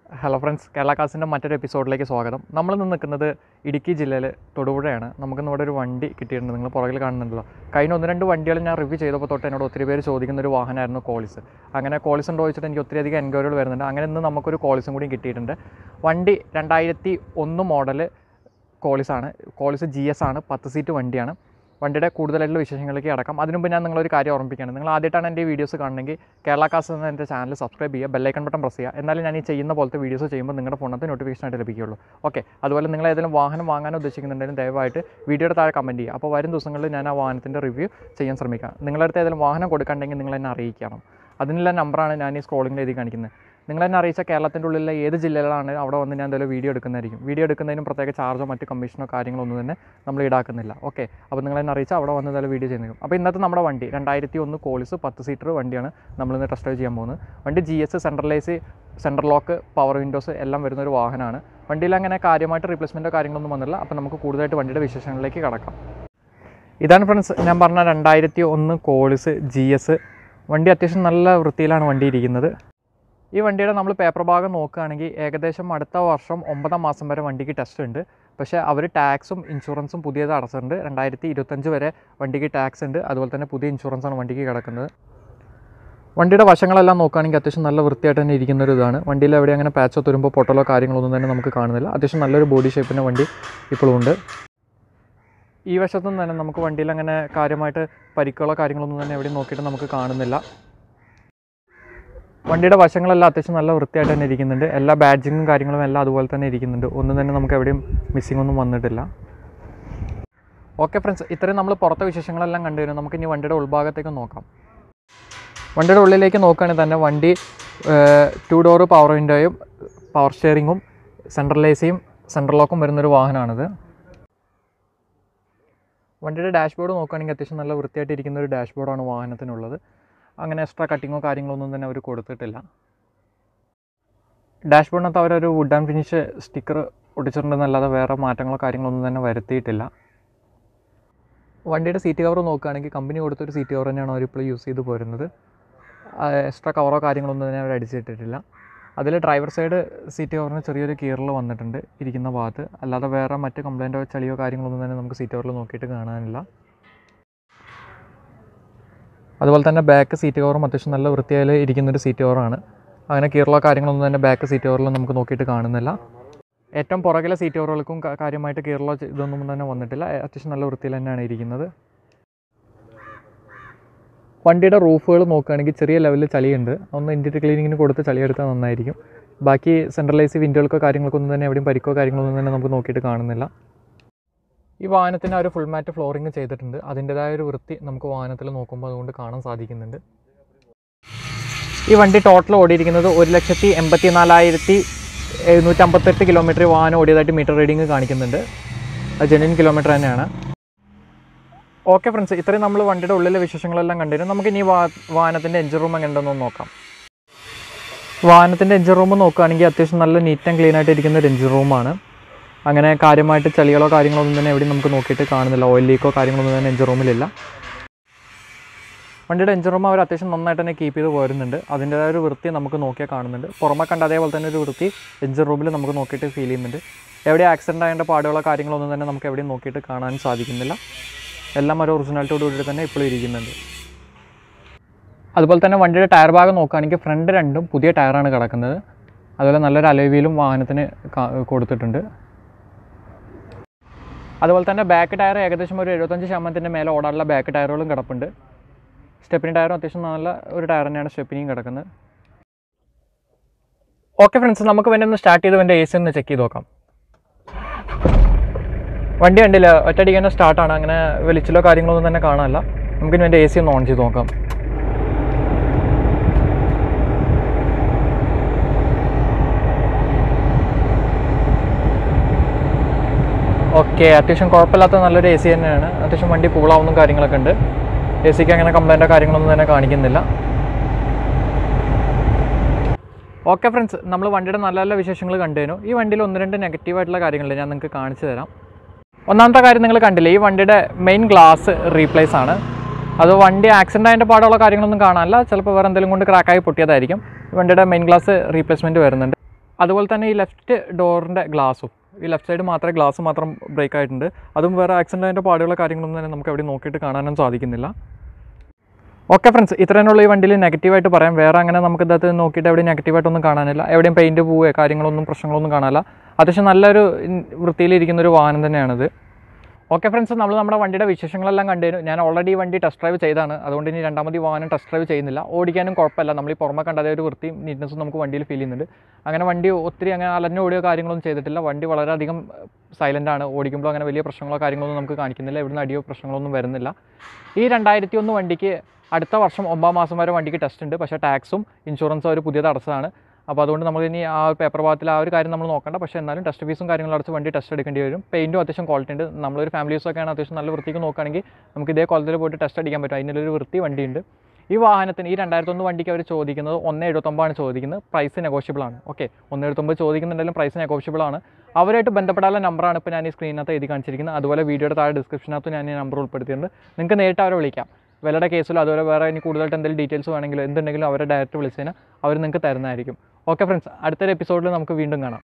hello friends Kerala കാസിൻ്റെ മറ്റൊരു എപ്പിസോഡിലേക്ക് സ്വാഗതം നമ്മൾ ഇന്ന് നിൽക്കുന്നത് ഇടുക്കി ജില്ലയിൽ തൊടുപുഴയാണ് നമുക്കിന്ന് ഇവിടെ ഒരു വണ്ടി കിട്ടിയിട്ടുണ്ട് നിങ്ങൾ പുറകിൽ കാണുന്നുണ്ടല്ലോ കഴിഞ്ഞ ഒന്ന് രണ്ട് വണ്ടികൾ ഞാൻ റിവ്യൂ ചെയ്തപ്പോൾ തൊട്ട് എന്നോട് ഒത്തിരി പേര് ചോദിക്കുന്ന ഒരു വാഹനമായിരുന്നു കോളിസ് അങ്ങനെ കോളിസ് ഉണ്ടോ ചോദിച്ചിട്ട് എനിക്ക് ഒത്തിരി അധികം എൻക്വയറികൾ വരുന്നുണ്ട് അങ്ങനെ ഇന്ന് നമുക്കൊരു കോളിസും കൂടി കിട്ടിയിട്ടുണ്ട് വണ്ടി രണ്ടായിരത്തി ഒന്ന് മോഡൽ കോളിസാണ് കോളിസ് ജി എസ് ആണ് പത്ത് സീറ്റ് വണ്ടിയാണ് വണ്ടിയുടെ കൂടുതലായിട്ടുള്ള വിശേഷങ്ങളിലേക്ക് അടക്കാം അതിനുമുമ്പ് ഞാൻ നിങ്ങളൊരു കാര്യം ഓർമ്മിപ്പിക്കുകയാണ് നിങ്ങൾ ആദ്യമായിട്ടാണ് എൻ്റെ വീഡിയോസ് കാണണമെങ്കിൽ കേരള കാസ് എന്ന എൻ്റെ ചാനൽ സബ്സ്ക്രൈബ് ചെയ്യുക ബെല്ലൈക്കൺ ബട്ടൺ പ്രസ് ചെയ്യുക എന്നാലും ഞാൻ ഈ ചെയ്യുന്ന പോലത്തെ വീഡിയോസ് ചെയ്യുമ്പോൾ നിങ്ങളുടെ ഫോണിനകത്ത് നോട്ടിഫിക്കേഷൻ ആയിട്ട് ലഭിക്കുകയുള്ളൂ ഓക്കെ അതുപോലെ നിങ്ങൾ ഏതെങ്കിലും വാഹനം വാങ്ങാൻ ഉദ്ദേശിക്കുന്നുണ്ടെങ്കിൽ ദയവായിട്ട് വീഡിയോയുടെ താഴെ കമൻറ്റ് ചെയ്യുക അപ്പോൾ വരും ദിവസങ്ങളിൽ ഞാൻ ആ വാഹനത്തിൻ്റെ റിവ്യൂ ചെയ്യാൻ ശ്രമിക്കാം നിങ്ങളുടെ അടുത്ത് ഏതെങ്കിലും വാഹനം കൊടുക്കണമെങ്കിൽ നിങ്ങൾ എന്നെ അറിയിക്കണം അതിനുള്ള നമ്പറാണ് ഞാൻ ഈ സ്ക്രോളിംഗ് എഴുതി കാണിക്കുന്നത് നിങ്ങൾ എന്നെ അറിയിച്ച കേരളത്തിൻ്റെ ഉള്ളിലെ ഏത് ജില്ലയിലാണ് അവിടെ വന്ന് ഞാൻ എന്തായാലും വീഡിയോ എടുക്കുന്നതായിരിക്കും വീഡിയോ എടുക്കുന്നതിനും പ്രത്യേക ചാർജോ മറ്റ് കമ്മീഷനോ കാര്യങ്ങളോ ഒന്നും തന്നെ നമ്മൾ ഈടാക്കുന്നില്ല ഓക്കെ അപ്പോൾ നിങ്ങൾ എന്നെ അറിയിച്ചാൽ അവിടെ വന്ന് എന്തായാലും വീഡിയോ ചെയ്യുന്നതായിരിക്കും അപ്പോൾ ഇന്നത്തെ നമ്മുടെ വണ്ടി രണ്ടായിരത്തി ഒന്ന് കോളിസ് പത്ത് സീറ്റർ വണ്ടിയാണ് നമ്മളിന്ന് ടെസ്റ്റ് ഡ്രൈവ് ചെയ്യാൻ പോകുന്നത് വണ്ടി G S centralise central lock power windows എല്ലാം വരുന്ന ഒരു വാഹനമാണ് വണ്ടിയിൽ അങ്ങനെ കാര്യമായിട്ട് റീപ്ലേസ്മെൻറ്റോ കാര്യങ്ങളൊന്നും വന്നില്ല അപ്പോൾ നമുക്ക് കൂടുതലായിട്ട് വണ്ടിയുടെ വിശേഷങ്ങളിലേക്ക് കടക്കാം ഇതാണ് ഫ്രണ്ട്സ് ഞാൻ പറഞ്ഞ രണ്ടായിരത്തി ഒന്ന് കോളിസ് ജി എസ് വണ്ടി അത്യാവശ്യം നല്ല വൃത്തിയിലാണ് വണ്ടി ഇരിക്കുന്നത് ഈ വണ്ടിയുടെ നമ്മൾ പേപ്പർ ഭാഗം നോക്കുകയാണെങ്കിൽ ഏകദേശം അടുത്ത വർഷം ഒമ്പതാം മാസം വരെ വണ്ടിക്ക് ടെസ്റ്റ് ഉണ്ട് പക്ഷേ അവർ ടാക്സും ഇൻഷുറൻസും പുതിയത് അടച്ചിട്ടുണ്ട് രണ്ടായിരത്തി ഇരുപത്തഞ്ച് വരെ വണ്ടിക്ക് ടാക്സ് ഉണ്ട് അതുപോലെ തന്നെ പുതിയ ഇൻഷുറൻസാണ് വണ്ടിക്ക് കിടക്കുന്നത് വണ്ടിയുടെ വശങ്ങളെല്ലാം നോക്കുകയാണെങ്കിൽ അത്യാവശ്യം നല്ല വൃത്തിയായിട്ട് തന്നെ ഇരിക്കുന്ന ഒരു ഇതാണ് വണ്ടിയിൽ എവിടെ അങ്ങനെ പാച്ചോ തുരുമ്പോ പൊട്ടലോ കാര്യങ്ങളൊന്നും തന്നെ നമുക്ക് കാണുന്നില്ല അത്യാവശ്യം നല്ലൊരു ബോഡി ഷേപ്പിൻ്റെ വണ്ടി ഇപ്പോഴും ഉണ്ട് ഈ വശത്തും തന്നെ നമുക്ക് വണ്ടിയിൽ അങ്ങനെ കാര്യമായിട്ട് പരിക്കുകളോ കാര്യങ്ങളൊന്നും തന്നെ എവിടെയും നോക്കിയിട്ട് നമുക്ക് കാണുന്നില്ല വണ്ടിയുടെ വശങ്ങളെല്ലാം അത്യാവശ്യം നല്ല വൃത്തിയായിട്ട് തന്നെ ഇരിക്കുന്നുണ്ട് എല്ലാ ബാഡ്ജിങ്ങും കാര്യങ്ങളും എല്ലാം അതുപോലെ തന്നെ ഇരിക്കുന്നുണ്ട് ഒന്നും തന്നെ നമുക്ക് എവിടെയും മിസ്സിംഗ് ഒന്നും വന്നിട്ടില്ല ഓക്കെ ഫ്രണ്ട്സ് ഇത്രയും നമ്മൾ പുറത്തെ വിശേഷങ്ങളെല്ലാം കണ്ടുവരും നമുക്ക് ഇനി വണ്ടിയുടെ ഉൾഭാഗത്തേക്ക് നോക്കാം വണ്ടിയുടെ ഉള്ളിലേക്ക് നോക്കുകയാണെങ്കിൽ തന്നെ വണ്ടി ടു ഡോറ് പവർ വിൻഡോയും പവർ സ്റ്റിയറിങ്ങും സെൻട്രൽ എ സിയും സെൻട്രൽ ലോക്കും വരുന്നൊരു വാഹനമാണിത് വണ്ടിയുടെ ഡാഷ്ബോർഡ് നോക്കുകയാണെങ്കിൽ അത്യാവശ്യം നല്ല വൃത്തിയായിട്ട് ഇരിക്കുന്ന ഒരു ഡാഷ്ബോർഡാണ് വാഹനത്തിനുള്ളത് അങ്ങനെ എക്സ്ട്രാ കട്ടിങ്ങോ കാര്യങ്ങളോ ഒന്നും തന്നെ അവർ കൊടുത്തിട്ടില്ല ഡാഷ്ബോർഡിനകത്ത് അവരൊരു വുഡ് ആൻഡ് ഫിനിഷ് സ്റ്റിക്കർ ഒട്ടിച്ചിട്ടുണ്ടെന്നല്ലാതെ വേറെ മാറ്റങ്ങളോ കാര്യങ്ങളോ ഒന്നും തന്നെ വരുത്തിയിട്ടില്ല വണ്ടിയുടെ സീറ്റ് കവർ നോക്കുകയാണെങ്കിൽ കമ്പനി കൊടുത്തൊരു സീറ്റ് കവർ തന്നെയാണ് അവരിപ്പോൾ യൂസ് ചെയ്ത് പോരുന്നത് എക്സ്ട്രാ കവറോ കാര്യങ്ങളൊന്നും തന്നെ അവർ അടിച്ചിട്ടിട്ടില്ല അതിൽ ഡ്രൈവർ സൈഡ് സീറ്റ് കവറിന് ചെറിയൊരു കീറൽ വന്നിട്ടുണ്ട് ഇരിക്കുന്ന ഭാഗത്ത് അല്ലാതെ വേറെ മറ്റ് കംപ്ലൈൻറ്റോ ചളിയോ കാര്യങ്ങളൊന്നും തന്നെ നമുക്ക് സീറ്റ് കവറിൽ നോക്കിയിട്ട് കാണാനില്ല അതുപോലെ തന്നെ ബാക്ക് സീറ്റ് കവറും അത്യാവശ്യം നല്ല വൃത്തിയായി ഇരിക്കുന്നൊരു സീറ്റ് കവറാണ് അങ്ങനെ കീറലോ കാര്യങ്ങളൊന്നും തന്നെ ബാക്ക് സീറ്റ് കവറിൽ നമുക്ക് നോക്കിയിട്ട് കാണുന്നില്ല ഏറ്റവും പുറകിലെ സീറ്റ് കവറുകൾക്കും ക- കാര്യമായിട്ട് കീറലോ ചെ- ഇതൊന്നും തന്നെ വന്നിട്ടില്ല ഏ- അത്യാവശ്യം നല്ല വൃത്തിയിൽ തന്നെയാണ് ഇരിക്കുന്നത് വണ്ടിയുടെ റൂഫുകൾ നോക്കുകയാണെങ്കിൽ ചെറിയ ലെവലിൽ ചളിയുണ്ട് ഒന്ന് ഇൻറ്റീരിയർ ക്ലീനിങ്ങിന് കൊടുത്ത് ചളിയെടുത്താൽ നന്നായിരിക്കും ബാക്കി സെൻട്രലൈസ് വിൻഡോകൾക്കോ കാര്യങ്ങൾക്കൊന്നും തന്നെ എവിടെയും പരിക്കോ കാര്യങ്ങളൊന്നും തന്നെ നമുക്ക് നോക്കിയിട്ട് കാണുന്നില്ല ഈ വാഹനത്തിന് ഒരു ഫുൾ മാറ്റ് ഫ്ലോറിങ് ചെയ്തിട്ടുണ്ട് അതിൻ്റെതായ ഒരു വൃത്തി നമുക്ക് വാഹനത്തിൽ നോക്കുമ്പോൾ അതുകൊണ്ട് കാണാൻ സാധിക്കുന്നുണ്ട് ഈ വണ്ടി ടോട്ടൽ ഓടിയിരിക്കുന്നത് ഒരു ലക്ഷത്തി എൺപത്തി നാലായിരത്തി എഴുന്നൂറ്റമ്പത്തെട്ട് കിലോമീറ്റർ വാഹനം ഓടിയതായിട്ട് മീറ്റർ റീഡിങ് കാണിക്കുന്നുണ്ട് അത് ജെന്യൻ കിലോമീറ്റർ തന്നെയാണ് ഓക്കെ ഫ്രണ്ട്സ് ഇത്രയും നമ്മൾ വണ്ടിയുടെ ഉള്ളിലെ വിശേഷങ്ങളെല്ലാം കണ്ടിരുന്നു നമുക്ക് ഇനി വാ വാഹനത്തിൻ്റെ എഞ്ചിൻ റൂം എങ്ങനെയുണ്ടെന്ന് നോക്കാം വാഹനത്തിൻ്റെ എഞ്ചിൻ റൂം നോക്കുകയാണെങ്കിൽ അത്യാവശ്യം നല്ല നീറ്റ് ആൻഡ് ക്ലീൻ ആയിട്ട് ഇരിക്കുന്ന ഒരു എഞ്ചിൻ റൂമാണ് അങ്ങനെ കാര്യമായിട്ട് ചളികളോ കാര്യങ്ങളോ ഒന്നും തന്നെ എവിടെയും നമുക്ക് നോക്കിയിട്ട് കാണുന്നില്ല ഓയിൽ ലീക്കോ കാര്യങ്ങളൊന്നും തന്നെ എഞ്ചിൻ റൂമിലില്ല വണ്ടിയുടെ എഞ്ചിൻ റൂം അവർ അത്യാവശ്യം നന്നായിട്ട് തന്നെ കീപ്പ് ചെയ്ത് പോരുന്നുണ്ട് അതിൻ്റെതായ ഒരു വൃത്തി നമുക്ക് നോക്കിയാൽ കാണുന്നുണ്ട് പുറമെ കണ്ട അതേപോലെ തന്നെ ഒരു വൃത്തി എഞ്ചിൻ റൂമിൽ നമുക്ക് നോക്കിയിട്ട് ഫീൽ ചെയ്യുന്നുണ്ട് എവിടെ ആക്സിഡൻ്റ് ആയതിൻ്റെ പാടുകളോ കാര്യങ്ങളോ ഒന്നും തന്നെ നമുക്ക് എവിടെയും നോക്കിയിട്ട് കാണാൻ സാധിക്കുന്നില്ല എല്ലാം ഒരു ഒറിജിനാലിറ്റിയോട് കൂടി തന്നെ ഇപ്പോഴും ഇരിക്കുന്നുണ്ട് അതുപോലെ തന്നെ വണ്ടിയുടെ ടയർ ഭാഗം നോക്കുകയാണെങ്കിൽ ഫ്രണ്ട് രണ്ടും പുതിയ ടയറാണ് കിടക്കുന്നത് അതുപോലെ നല്ലൊരു അലോവീലും വാഹനത്തിന് കാ- കൊടുത്തിട്ടുണ്ട് അതുപോലെ തന്നെ ബാക്ക് ടയർ ഏകദേശം ഒരു എഴുപത്തഞ്ച് ശതമാനത്തിൻ്റെ മേലെ ഓടാനുള്ള ബാക്ക് ടയറുകളും കിടപ്പുണ്ട് സ്റ്റെപ്പിനി ടയറും അത്യാവശ്യം നല്ല ഒരു ടയർ തന്നെയാണ് സ്റ്റെപ്പിനിയും കിടക്കുന്നത് ഓക്കെ ഫ്രണ്ട്സ് നമുക്ക് വേണ്ടി ഒന്ന് സ്റ്റാർട്ട് ചെയ്ത് എൻ്റെ എ സി ഒന്ന് ചെക്ക് ചെയ്ത് നോക്കാം വണ്ടി കണ്ടില്ല ഒറ്റയടിക്ക് തന്നെ സ്റ്റാർട്ടാണ് അങ്ങനെ വെളിച്ചിലോ കാര്യങ്ങളൊന്നും തന്നെ കാണാനില്ല നമുക്കിനി എൻ്റെ എ സി ഒന്ന് ഓൺ ചെയ്ത് നോക്കാം ഓക്കെ അത്യാവശ്യം കുഴപ്പമില്ലാത്ത നല്ലൊരു എ സി തന്നെയാണ് അത്യാവശ്യം വണ്ടി കൂളാവുന്ന കാര്യങ്ങളൊക്കെ ഉണ്ട് എ സിക്ക് അങ്ങനെ കംപ്ലൈൻറ്റോ കാര്യങ്ങളൊന്നും തന്നെ കാണിക്കുന്നില്ല ഓക്കെ ഫ്രണ്ട്സ് നമ്മൾ വണ്ടിയുടെ നല്ല നല്ല വിശേഷങ്ങൾ കണ്ടുകഴിഞ്ഞു ഈ വണ്ടിയിൽ ഒന്ന് രണ്ട് നെഗറ്റീവായിട്ടുള്ള കാര്യങ്ങളുണ്ട് ഞാൻ നിങ്ങൾക്ക് കാണിച്ചു തരാം ഒന്നാമത്തെ കാര്യം നിങ്ങൾ കണ്ടില്ലേ ഈ വണ്ടിയുടെ മെയിൻ ഗ്ലാസ് റീപ്ലേസ് ആണ് അത് വണ്ടി ആക്സിഡൻ്റ് ആയതിൻ്റെ പാടുള്ള കാര്യങ്ങളൊന്നും കാണാനില്ല ചിലപ്പോൾ വേറെ എന്തെങ്കിലും കൊണ്ട് ക്രാക്കായി പൊട്ടിയതായിരിക്കും ഈ വണ്ടിയുടെ മെയിൻ ഗ്ലാസ് റീപ്ലേസ്മെൻറ്റ് വരുന്നുണ്ട് അതുപോലെ തന്നെ ഈ ലെഫ്റ്റ് ഡോറിൻ്റെ ഗ്ലാസും ഈ ലെഫ്റ്റ് സൈഡ് മാത്രമേ ഗ്ലാസ് മാത്രം ബ്രേക്ക് ആയിട്ടുണ്ട് അതും വേറെ ആക്സിഡൻറ്റിൻ്റെ പാടുകളോ കാര്യങ്ങളൊന്നും തന്നെ നമുക്ക് എവിടെ നോക്കിയിട്ട് കാണാനും സാധിക്കുന്നില്ല ഓക്കെ ഫ്രണ്ട്സ് ഇത്രയുള്ള ഈ വണ്ടിയിൽ നെഗറ്റീവായിട്ട് പറയാം വേറെ അങ്ങനെ നമുക്ക് ഇതിനകത്ത് നോക്കിയിട്ട് എവിടെയും നെഗറ്റീവായിട്ടൊന്നും കാണാനില്ല എവിടെയും പെയിൻറ്റ് പോവുകയോ കാര്യങ്ങളൊന്നും പ്രശ്നങ്ങളൊന്നും കാണാനില്ല അത്യാവശ്യം നല്ലൊരു ഇൻ വൃത്തിയിലിരിക്കുന്ന ഒരു വാഹനം തന്നെയാണിത് ഓക്കെ ഫ്രണ്ട്സ് നമ്മൾ നമ്മുടെ വണ്ടിയുടെ വിശേഷങ്ങളെല്ലാം കണ്ടിരുന്നു ഞാൻ ഓൾറെഡി ഈ വണ്ടി ടെസ്റ്റ് ഡ്രൈവ് ചെയ്താണ് അതുകൊണ്ട് ഇനി രണ്ടാമത് ഈ വാഹനം ടെസ്റ്റ് ഡ്രൈവ് ചെയ്യുന്നില്ല ഓടിക്കാനും കുഴപ്പമില്ല നമ്മൾ ഈ പുറമെ കണ്ട അതേ ഒരു വൃത്തിയും നീറ്റ്നസ്സും നമുക്ക് വണ്ടിയിൽ ഫീൽ ചെയ്യുന്നുണ്ട് അങ്ങനെ വണ്ടി ഒത്തിരി അങ്ങനെ അലഞ്ഞു ഓടിയോ കാര്യങ്ങളൊന്നും ചെയ്തിട്ടില്ല വണ്ടി വളരെയധികം സൈലൻ്റ് ആണ് ഓടിക്കുമ്പോൾ അങ്ങനെ വലിയ പ്രശ്നങ്ങളോ കാര്യങ്ങളൊന്നും നമുക്ക് കാണിക്കുന്നില്ല ഇവിടുന്ന് അടിയോ പ്രശ്നങ്ങളൊന്നും വരുന്നില്ല ഈ രണ്ടായിരത്തി ഒന്ന് വണ്ടിക്ക് അടുത്ത വർഷം ഒമ്പതാം മാസം വരെ വണ്ടിക്ക് ടെസ്റ്റ് ഉണ്ട് പക്ഷേ ടാക്സും ഇൻഷുറൻസും ഒരു പുതിയ തടസ്സമാണ് അപ്പോൾ അതുകൊണ്ട് നമ്മൾ ഇനി ആ ഒരു പേപ്പർ ഭാഗത്തിൽ ആ ഒരു കാര്യം നമ്മൾ നോക്കണ്ട പക്ഷേ എന്നാലും ടെസ്റ്റ് ഫീസും കാര്യങ്ങളും അടച്ച് വണ്ടി ടെസ്റ്റ് എടുക്കേണ്ടി വരും പെയിൻറ്റും അത്യാവശ്യം ക്വാളിറ്റി ഉണ്ട് നമ്മളൊരു ഫാമിലി യൂസൊക്കെയാണ് അത്യാവശ്യം നല്ല വൃത്തിക്ക് നോക്കുകയാണെങ്കിൽ നമുക്ക് ഇതേ ക്വാളിറ്റിയിൽ പോയിട്ട് ടെസ്റ്റ് അടിക്കാൻ പറ്റും അതിനൊരു വൃത്തി വണ്ടിയുണ്ട് ഈ വാഹനത്തിന് ഈ രണ്ടായിരത്തൊന്ന് വണ്ടിക്ക് അവർ ചോദിക്കുന്നത് ഒന്ന് എഴുപത്തൊമ്പതാണ് ചോദിക്കുന്നത് പ്രൈസ് നെഗോഷ്യബിൾ ആണ് ഓക്കെ ഒന്ന് എഴുപത്തൊമ്പത് ചോദിക്കുന്നുണ്ടെങ്കിലും പ്രൈസ് നെഗോഷ്യബിൾ ആണ് അവരായിട്ട് ബന്ധപ്പെടാനുള്ള നമ്പറാണ് ഇപ്പോൾ ഞാൻ ഈ സ്ക്രീനകത്ത് എഴുതി കാണിച്ചിരിക്കുന്നത് അതുപോലെ വീഡിയോയുടെ താഴെ ഡിസ്ക്രിപ്ഷനകത്ത് ഞാൻ ഈ നമ്പർ ഉൾപ്പെടുത്തിയിട്ടുണ്ട് നിങ്ങൾക്ക് നേരിട്ട് അവരെ വിളിക്കാം വിലയുടെ കേസിലോ അതുപോലെ വേറെ ഇനി കൂടുതലായിട്ട് എന്തെങ്കിലും ഡീറ്റെയിൽസ് വേണമെങ്കിലോ എന്തുണ്ടെങ്കിലും അവരെ ഡയറക്റ്റ് വിളിച്ച് കഴിഞ്ഞാൽ അവർ നിങ്ങൾക്ക് തരുന്നതായിരിക്കും ഓക്കെ ഫ്രണ്ട്സ് അടുത്തൊരു എപ്പിസോഡിൽ നമുക്ക് വീണ്ടും കാണാം